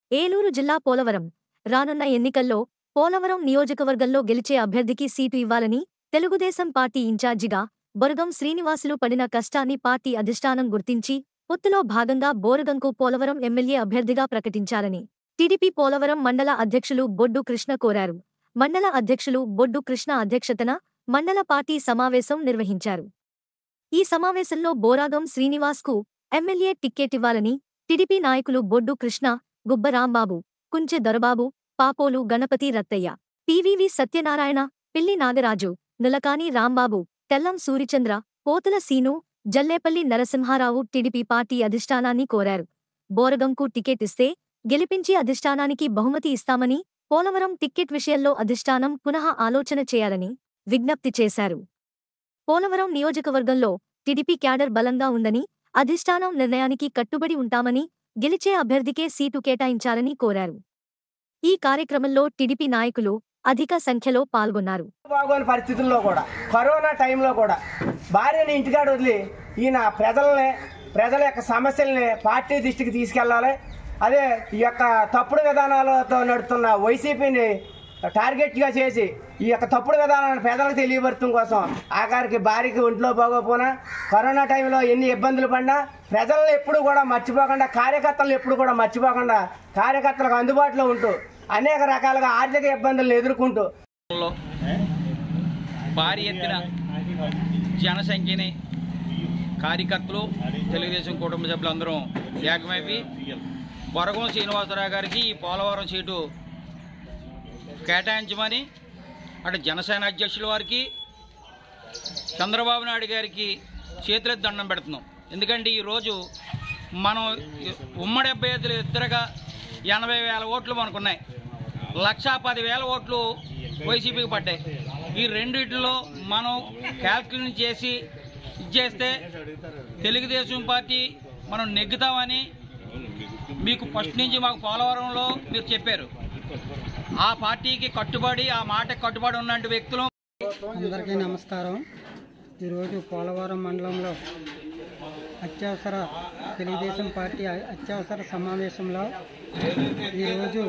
ఏలూరు జిల్లా పోలవరం రానున్న ఎన్నికల్లో పోలవరం నియోజకవర్గంలో గెలిచే అభ్యర్థికి సీటు ఇవ్వాలని తెలుగుదేశం పార్టీ ఇన్ఛార్జిగా బొరగం శ్రీనివాసులు పడిన కష్టాన్ని పార్టీ అధిష్టానం గుర్తించి పొత్తులో భాగంగా బోరగంకు పోలవరం ఎమ్మెల్యే అభ్యర్థిగా ప్రకటించాలని టీడీపీ పోలవరం మండల అధ్యక్షులు బొడ్డు కృష్ణ కోరారు మండల అధ్యక్షులు బొడ్డు కృష్ణ అధ్యక్షతన మండల పార్టీ సమావేశం నిర్వహించారు ఈ సమావేశంలో బోరాగం శ్రీనివాస్కు ఎమ్మెల్యే టిక్కెట్ ఇవ్వాలని టీడీపీ నాయకులు Boddu Krishna Gubba Rambabu Kunche Dorababu Papolu Ganapathi Rattaiah PVV Satyanarayana Pilli Nagaraju Nulakani Rambabu Tellam Surichandra Pothula Seenu Jallepalli Narasimharao TDP party అధిష్టానాన్ని కోరారు బోరగంకు టికెట్ ఇస్తే గెలిపించి అధిష్టానానికి బహుమతి ఇస్తామని పోలవరం టిక్కెట్ విషయంలో అధిష్టానం పునః ఆలోచన చేయాలని విజ్ఞప్తి చేశారు పోలవరం నియోజకవర్గంలో టీడీపీ క్యాడర్ బలంగా ఉందని అధిష్టానం నిర్ణయానికి కట్టుబడి ఉంటామని గెలిచే అభ్యర్థికే సీటు కేటాయించాలని కోరారు ఈ కార్యక్రమంలో టీడీపీ నాయకులు అధిక సంఖ్యలో పాల్గొన్నారు బాగోని పరిస్థితుల్లో కూడా కరోనా టైంలో కూడా భార్యని ఇంటికాడ వదిలి ఈయన ప్రజల్ని ప్రజల యొక్క సమస్యల్ని పార్టీ దృష్టికి తీసుకెళ్లాలి అదే ఈ యొక్క తప్పుడు విధానాలతో నడుస్తున్న వైసీపీని టార్గెట్గా చేసి ఈ యొక్క తప్పుడు విధానాలను పేదలకు తెలియబడటం కోసం ఆఖరికి భార్యకి ఒంట్లో బాగోపోయినా కరోనా టైంలో ఎన్ని ఇబ్బందులు పడినా ప్రజలను ఎప్పుడు కూడా మర్చిపోకుండా కార్యకర్తలను ఎప్పుడు కూడా మర్చిపోకుండా కార్యకర్తలకు అందుబాటులో ఉంటూ అనేక రకాలుగా ఆర్థిక ఇబ్బందులను ఎదుర్కొంటూ లో భారీ ఎత్తున జనసంఖ్యని కార్యకర్తలు తెలుగుదేశం కుటుంబ సభ్యులందరం ఏకమైపి బొరగం శ్రీనివాసరావు గారికి ఈ పోలవరం సీటు కేటాయించమని అటు జనసేన అధ్యక్షుల వారికి చంద్రబాబు నాయుడు గారికి చేతులెత్తి దండం పెడుతున్నాం ఎందుకంటే ఈరోజు మనం ఉమ్మడి అభ్యర్థులు ఇద్దరుగా ఎనభై వేల ఓట్లు మనకున్నాయి లక్షా పది వేల ఓట్లు వైసీపీకి పడ్డాయి ఈ రెండిట్లో మనం క్యాల్కులేట్ చేసి ఇచ్చేస్తే తెలుగుదేశం పార్టీ మనం నెగ్గుతామని మీకు ఫస్ట్ నుంచి మాకు పోలవరంలో మీరు చెప్పారు ఆ పార్టీకి కట్టుబడి ఆ మాటకి కట్టుబడి ఉన్నటువంటి వ్యక్తులు అందరికీ నమస్కారం ఈరోజు పోలవరం మండలంలో అత్యవసర తెలుగుదేశం పార్టీ అ- అత్యవసర సమావేశంలో ఈరోజు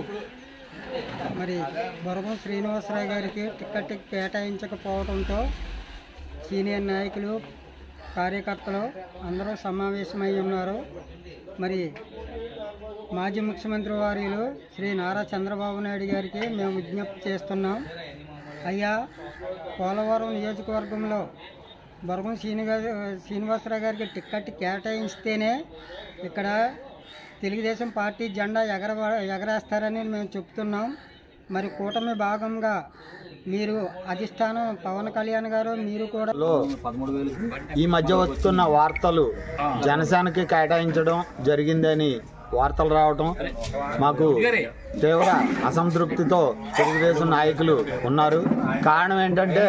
మరి బొరగం శ్రీనివాసరావు గారికి టికెట్ కేటాయించకపోవడంతో సీనియర్ నాయకులు కార్యకర్తలు అందరూ సమావేశమై ఉన్నారు మరి మాజీ ముఖ్యమంత్రి వారిలో శ్రీ నారా చంద్రబాబు నాయుడు గారికి మేము విజ్ఞప్తి చేస్తున్నాం అయ్యా పోలవరం నియోజకవర్గంలో బొరగం శ్రీని గారి శ్రీనివాసరావు గారికి టిక్కెట్ కేటాయిస్తేనే ఇక్కడ తెలుగుదేశం పార్టీ జెండా ఎగర ఎగరేస్తారని మేము చెప్తున్నాం మరి కూటమి భాగంగా మీరు అధిష్టానం పవన్ కళ్యాణ్ గారు మీరు కూడా లో ఈ మధ్య వస్తున్న వార్తలు జనసేనకి కేటాయించడం జరిగిందని వార్తలు రావటం మాకు తీవ్ర అసంతృప్తితో తెలుగుదేశం నాయకులు ఉన్నారు కారణం ఏంటంటే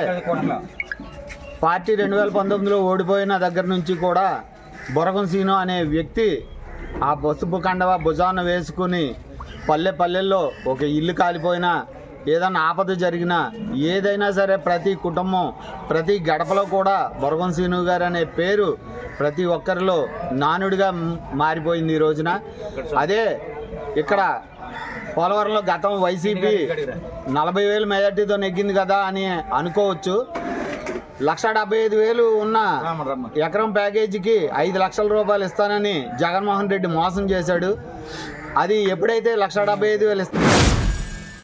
పార్టీ రెండు వేల పంతొమ్మిదిలో ఓడిపోయిన దగ్గర నుంచి కూడా బొరగం సీను అనే వ్యక్తి ఆ పసుపు కండవ భుజాన వేసుకుని పల్లె పల్లెల్లో ఒక ఇల్లు కాలిపోయినా ఏదైనా ఆపద జరిగినా ఏదైనా సరే ప్రతి కుటుంబం ప్రతి గడపలో కూడా బొరగం సీను గారు అనే పేరు ప్రతి ఒక్కరిలో నానుడిగా మ్- మారిపోయింది ఈ రోజున అదే ఇక్కడ పోలవరంలో గతం వైసీపీ నలభై వేలు మెజార్టీతో నెగ్గింది కదా అని అనుకోవచ్చు లక్ష డెబ్బై ఐదు వేలు ఉన్న ఎకరం ప్యాకేజీకి ఐదు లక్షల రూపాయలు ఇస్తానని జగన్మోహన్ రెడ్డి మోసం చేశాడు అది ఎప్పుడైతే లక్ష డెబ్బై ఐదు వేలు ఇస్తా